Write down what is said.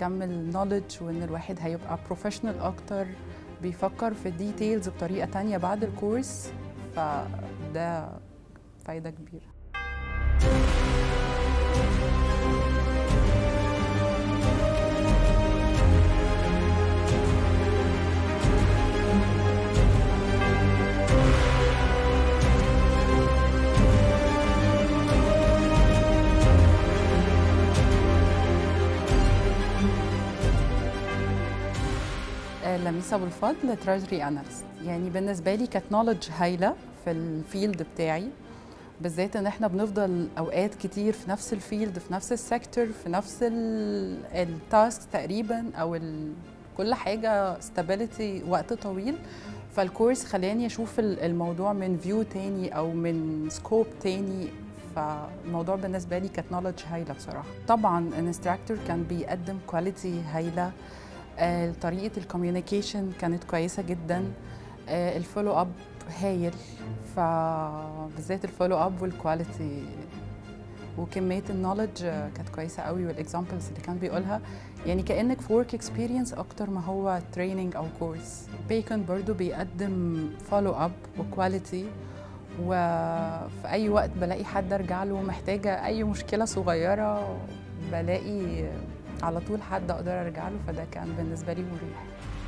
بيكمل نوليدج وان الواحد هيبقى بروفيشنال اكتر بيفكر في الديتيلز بطريقه تانية بعد الكورس فده فايده كبيره لميس ابو الفضل تراجري اناليست يعني بالنسبه لي كانت نولج هايله في الفيلد بتاعي بالذات ان احنا بنفضل اوقات كتير في نفس الفيلد في نفس السيكتور في نفس التاسك تقريبا او ال كل حاجه ستابيليتي وقت طويل فالكورس خلاني اشوف الموضوع من فيو تاني او من سكوب تاني فالموضوع بالنسبه لي كانت نولج هايله بصراحه طبعا الانستراكتور كان بيقدم كواليتي هايله آه، طريقه الكوميونيكيشن كانت كويسه جدا آه، الفولو اب هايل فبالذات الفولو اب والكواليتي وكميه النولج كانت كويسه قوي والاكزامبلز اللي كان بيقولها يعني كانك في ورك اكسبيرينس اكتر ما هو تريننج او كورس بيكون برضو بيقدم فولو اب وكواليتي وفي اي وقت بلاقي حد ارجع له محتاجه اي مشكله صغيره بلاقي على طول حد اقدر ارجع له فده كان بالنسبه لي مريح